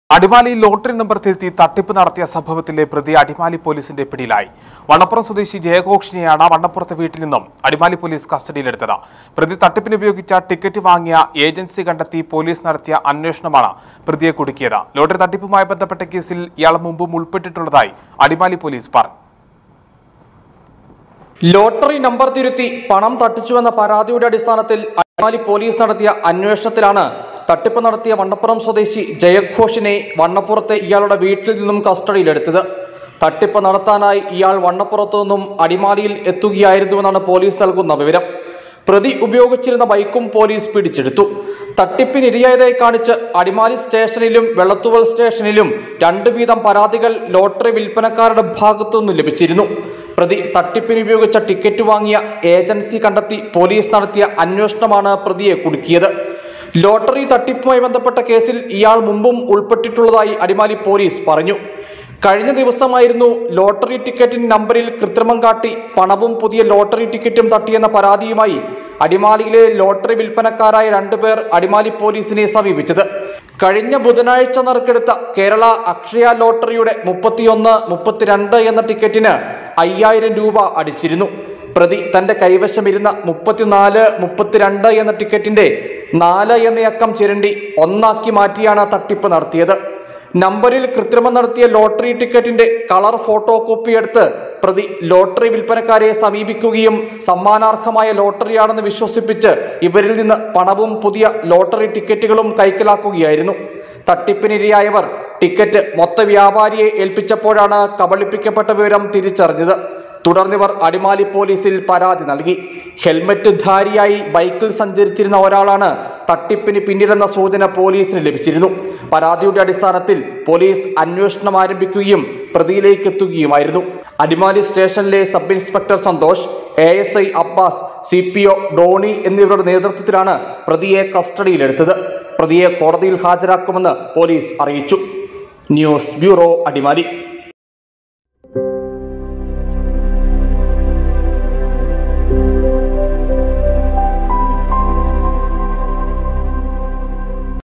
Adimali lottery number തിരുത്തി തട്ടിപ്പ് നടത്തിയ സംഭവത്തിലെ പ്രതി അടിമാലി പോലീസിന്റെ പിടിയിലായി വണ്ണപ്പുറം സ്വദേശി ജയഘോഷിനെയാണ് വണ്ണപ്പുറത്തെ വീട്ടിൽ നിന്നും അടിമാലി പോലീസ് കസ്റ്റഡിയിലെടുത്തത് പ്രതി തട്ടിപ്പിന് ഉപയോഗിച്ച ടിക്കറ്റ് വാങ്ങിയ ഏജൻസി കണ്ടെത്തി പോലീസ് നടത്തിയ അന്വേഷണമാണ് പ്രതിയെ കുടുക്കിയത് ലോട്ടറി തട്ടിപ്പുമായി ബന്ധപ്പെട്ട കേസിൽ ഇയാൾ മുമ്പും ഉൾപ്പെട്ടിട്ടുള്ളതായി അടിമാലി പോലീസ് പറഞ്ഞു ലോട്ടറി നമ്പർ തിരുത്തി പണം തട്ടിച്ചുവെന്ന പരാതിയുടെ അടിസ്ഥാനത്തിൽ അടിമാലി പോലീസ് നടത്തിയ അന്വേഷണത്തിലാണ് തട്ടിപ്പ് നടത്തിയ വണ്ണപ്പുറം സ്വദേശി ജയഘോഷിനെ വണ്ണപ്പുറത്തെ ഇയാളുടെ വീട്ടിൽ നിന്നും കസ്റ്റഡിയിലെടുത്തത് തട്ടിപ്പ് നടത്താനായി ഇയാൾ വണ്ണപ്പുറത്തു നിന്നും അടിമാലിയിൽ എത്തുകയായിരുന്നുവെന്നാണ് പോലീസ് നൽകുന്ന വിവരം പ്രതി ഉപയോഗിച്ചിരുന്ന ബൈക്കും പോലീസ് പിടിച്ചെടുത്തു തട്ടിപ്പിനിരയായതായി കാണിച്ച് അടിമാലി സ്റ്റേഷനിലും വെള്ളത്തുവൽ സ്റ്റേഷനിലും രണ്ടു വീതം പരാതികൾ ലോട്ടറി വിൽപ്പനക്കാരുടെ ഭാഗത്തുനിന്ന് ലഭിച്ചിരുന്നു പ്രതി തട്ടിപ്പിന് ഉപയോഗിച്ച ടിക്കറ്റ് വാങ്ങിയ ഏജൻസി കണ്ടെത്തി പോലീസ് നടത്തിയ അന്വേഷണമാണ് പ്രതിയെ കുടുക്കിയത് ലോട്ടറി തട്ടിപ്പുമായി ബന്ധപ്പെട്ട കേസിൽ ഇയാൾ മുമ്പും ഉൾപ്പെട്ടിട്ടുള്ളതായി അടിമാലി പോലീസ് പറഞ്ഞു കഴിഞ്ഞ ദിവസമായിരുന്നു ലോട്ടറി ടിക്കറ്റിൻ നമ്പറിൽ കൃത്രിമം കാട്ടി പണവും പുതിയ ലോട്ടറി ടിക്കറ്റും തട്ടിയെന്ന പരാതിയുമായി അടിമാലിയിലെ ലോട്ടറി വിൽപ്പനക്കാരായ രണ്ടുപേർ അടിമാലി പോലീസിനെ സമീപിച്ചത് കഴിഞ്ഞ ബുധനാഴ്ച നറുക്കെടുത്ത കേരള അക്ഷയ ലോട്ടറിയുടെ മുപ്പത്തിയൊന്ന് മുപ്പത്തിരണ്ട് എന്ന ടിക്കറ്റിന് അയ്യായിരം രൂപ അടിച്ചിരുന്നു പ്രതി തന്റെ കൈവശമിരുന്ന മുപ്പത്തിനാല് മുപ്പത്തിരണ്ട് എന്ന ടിക്കറ്റിന്റെ നാല് എന്ന അക്കം ചിരണ്ടി ഒന്നാക്കി മാറ്റിയാണ് തട്ടിപ്പ് നടത്തിയത് നമ്പറിൽ കൃത്രിമം നടത്തിയ ലോട്ടറി ടിക്കറ്റിന്റെ കളർ ഫോട്ടോ കോപ്പി എടുത്ത് പ്രതി ലോട്ടറി വിൽപ്പനക്കാരെ സമീപിക്കുകയും സമ്മാനാർഹമായ ലോട്ടറിയാണെന്ന് വിശ്വസിപ്പിച്ച് ഇവരിൽ നിന്ന് പണവും പുതിയ ലോട്ടറി ടിക്കറ്റുകളും കൈക്കലാക്കുകയായിരുന്നു തട്ടിപ്പിനിരയായവർ ടിക്കറ്റ് മൊത്ത വ്യാപാരിയെ ഏൽപ്പിച്ചപ്പോഴാണ് കബളിപ്പിക്കപ്പെട്ട വിവരം തിരിച്ചറിഞ്ഞത് തുടർന്നിവർ അടിമാലി പോലീസിൽ പരാതി നൽകി ഹെൽമറ്റ് ധാരിയായി ബൈക്കിൽ സഞ്ചരിച്ചിരുന്ന ഒരാളാണ് തട്ടിപ്പിന് പിന്നിലെന്ന സൂചന പോലീസിന് ലഭിച്ചിരുന്നു പരാതിയുടെ അടിസ്ഥാനത്തിൽ പോലീസ് അന്വേഷണം ആരംഭിക്കുകയും പ്രതിയിലേക്ക് എത്തുകയുമായിരുന്നു അടിമാലി സ്റ്റേഷനിലെ sub inspector Santhosh A S I Abbas C P O Doni എന്നിവരുടെ നേതൃത്വത്തിലാണ് പ്രതിയെ കസ്റ്റഡിയിലെടുത്തത് പ്രതിയെ കോടതിയിൽ ഹാജരാക്കുമെന്ന് പോലീസ് അറിയിച്ചു ന്യൂസ് ബ്യൂറോ അടിമാലി